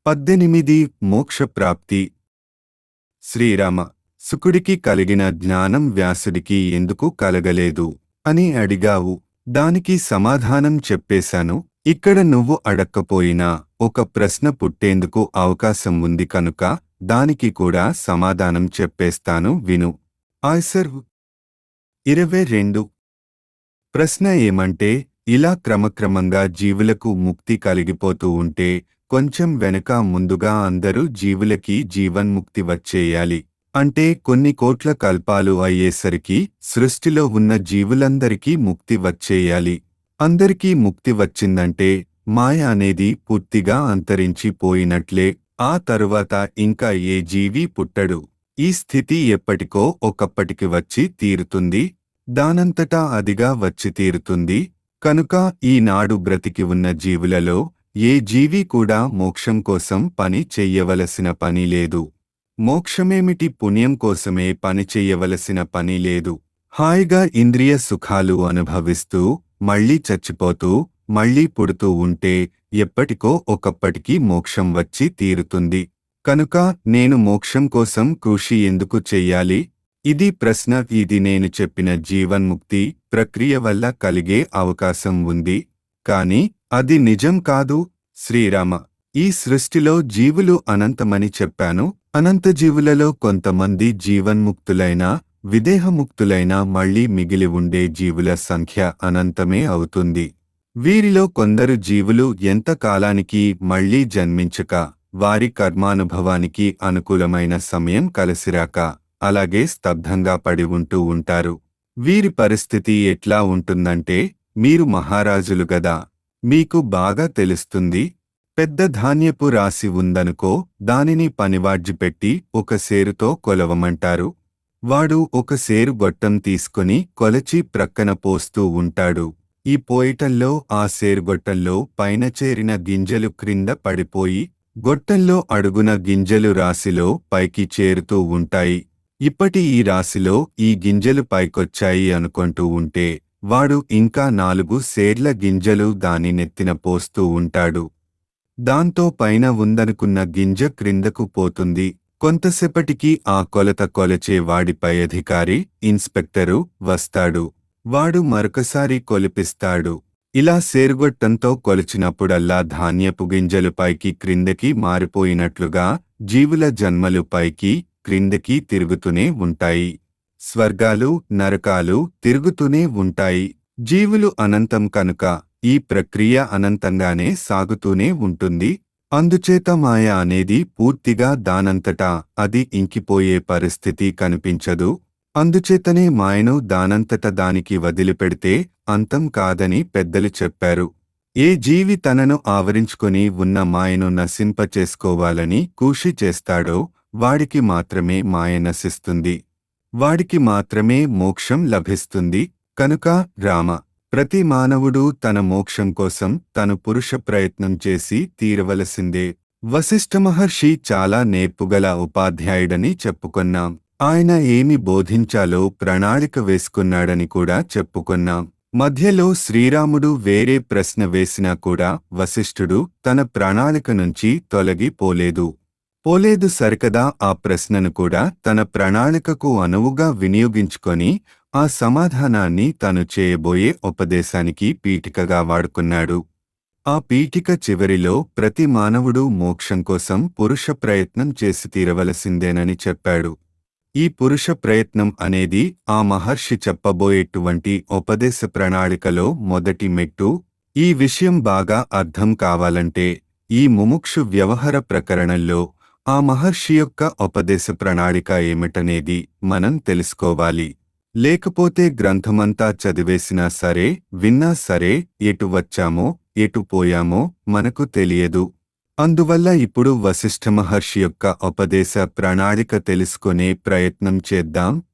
పద్దెనిమిది మోక్షప్రాప్తి శ్రీరామ సుకుడికి కలిగిన జ్ఞానం వ్యాసుడికి ఎందుకు కలగలేదు అని అడిగావు దానికి సమాధానం చెప్పేశాను ఇక్కడ నువ్వు అడక్కపోయినా ఒక ప్రశ్న పుట్టేందుకు అవకాశం ఉంది కనుక దానికి కూడా సమాధానం చెప్పేస్తాను విను ఆయ్సర్ ఇరవై రెండు ప్రశ్న ఏమంటే ఇలా క్రమక్రమంగా జీవులకు ముక్తి కలిగిపోతూ ఉంటే కొంచెం వెనక ముందుగా అందరూ జీవులకి జీవన్ముక్తి వచ్చేయాలి అంటే కొన్ని కోట్ల కల్పాలు అయ్యేసరికి సృష్టిలో ఉన్న జీవులందరికీ ముక్తి వచ్చేయాలి అందరికీ ముక్తి వచ్చిందంటే మాయ అనేది పూర్తిగా అంతరించిపోయినట్లే ఆ తరువాత ఇంకా ఏ జీవి పుట్టడు ఈ స్థితి ఎప్పటికో ఒకప్పటికి వచ్చి తీరుతుంది దానంతటా అదిగా వచ్చి తీరుతుంది కనుక ఈనాడు బ్రతికి ఉన్న జీవులలో ఏ జీవి కూడా మోక్షం కోసం పని చెయ్యవలసిన పని లేదు మోక్షమేమిటి పుణ్యం కోసమే పని చెయ్యవలసిన పని లేదు హాయిగా ఇంద్రియ సుఖాలు అనుభవిస్తూ మళ్ళీ చచ్చిపోతూ మళ్ళీ పుడుతూ ఉంటే ఎప్పటికో ఒకప్పటికి మోక్షం వచ్చి తీరుతుంది కనుక నేను మోక్షం కోసం కృషి ఎందుకు చెయ్యాలి ఇది ప్రశ్న ఇది నేను చెప్పిన జీవన్ముక్తి ప్రక్రియ వల్ల కలిగే అవకాశం ఉంది కాని అది నిజం కాదు శ్రీరామ ఈ సృష్టిలో జీవులు అనంతమని చెప్పాను అనంత జీవులలో కొంతమంది జీవన్ముక్తులైన విదేహముక్తులైన మళ్లీ మిగిలి ఉండే జీవుల సంఖ్య అనంతమే అవుతుంది వీరిలో కొందరు జీవులు ఎంత కాలానికి మళ్లీ జన్మించక వారి కర్మానుభవానికి అనుకూలమైన సమయం కలిసిరాక అలాగే స్తబ్దంగా పడి ఉంటూ ఉంటారు వీరి పరిస్థితి ఎట్లా ఉంటుందంటే మీరు మహారాజులు గదా మీకు బాగా తెలుస్తుంది పెద్ద ధాన్యపు రాసి ఉందనుకో దానిని పనివాడ్జిపెట్టి ఒక సేరుతో కొలవమంటారు వాడు ఒక సేరు గొట్టం తీసుకుని కొలచి ప్రక్కన పోస్తూ ఉంటాడు ఈ పోయిటల్లో ఆ సేరుగొట్టంలో పైన చేరిన గింజలు క్రింద పడిపోయి గొట్టంలో అడుగున గింజలు రాశిలో పైకి చేరుతూ ఉంటాయి ఇప్పటి ఈ రాశిలో ఈ గింజలు పైకొచ్చాయి అనుకుంటూ ఉంటే వాడు ఇంకా నాలుగు సేర్ల గింజలు దాని నెత్తిన పోస్తూ ఉంటాడు దాంతో పైన ఉందనుకున్న గింజ క్రిందకు పోతుంది కొంతసేపటికి ఆ కొలత కొలచే వాడిపై అధికారి ఇన్స్పెక్టరు వస్తాడు వాడు మరొకసారి కొలిపిస్తాడు ఇలా సేరుగొట్టంతో కొలిచినప్పుడల్లా ధాన్యపు గింజలు పైకి క్రిందకి మారిపోయినట్లుగా జీవుల జన్మలు పైకి క్రిందకి తిరుగుతూనే ఉంటాయి స్వర్గాలు నరకాలు తిరుగుతూనే ఉంటాయి జీవులు అనంతం కనుక ఈ ప్రక్రియ అనంతంగానే సాగుతూనే ఉంటుంది అందుచేత మాయ అనేది పూర్తిగా దానంతటా అది ఇంకిపోయే పరిస్థితి కనిపించదు అందుచేతనే మాయను దానంతట దానికి వదిలిపెడితే అంతం కాదని పెద్దలు చెప్పారు ఏ జీవి తనను ఆవరించుకొని ఉన్న మాయను నశింపచేసుకోవాలని కూషి చేస్తాడో వాడికి మాత్రమే మాయ నశిస్తుంది వాడికి మాత్రమే మోక్షం లభిస్తుంది కనుక రామ ప్రతి మానవుడు తన మోక్షం కోసం తను పురుష ప్రయత్నం చేసి తీరవలసిందే వశిష్ఠ మహర్షి చాలా నేర్పుగల ఉపాధ్యాయుడని చెప్పుకున్నాం ఆయన ఏమి బోధించాలో ప్రణాళిక వేసుకున్నాడని కూడా చెప్పుకున్నాం మధ్యలో శ్రీరాముడు వేరే ప్రశ్న వేసినా కూడా వశిష్ఠుడు తన ప్రణాళిక నుంచి తొలగిపోలేదు పోలేదు సరికదా ఆ ప్రశ్నను కూడా తన ప్రణాళికకు అనువుగా వినియోగించుకొని ఆ సమాధానాన్ని తను చేయబోయే ఉపదేశానికి పీఠికగా వాడుకున్నాడు ఆ పీఠిక చివరిలో ప్రతి మానవుడు మోక్షం కోసం పురుష ప్రయత్నం చేసి తీరవలసిందేనని చెప్పాడు ఈ పురుష ప్రయత్నం అనేది ఆ మహర్షి చెప్పబోయేటువంటి ఉపదేశ ప్రణాళికలో మొదటి మెట్టు ఈ విషయం బాగా అర్థం కావాలంటే ఈ ముముక్షు వ్యవహార ప్రకరణంలో ఆ మహర్షి యొక్క ఉపదేశ ప్రణాళిక ఏమిటనేది మనం తెలుసుకోవాలి లేకపోతే గ్రంథమంతా చదివేసినా సరే విన్నా సరే ఎటు వచ్చామో ఎటు పోయామో మనకు తెలియదు అందువల్ల ఇప్పుడు వశిష్ఠ మహర్షి యొక్క ఉపదేశ ప్రణాళిక తెలుసుకునే ప్రయత్నం చేద్దాం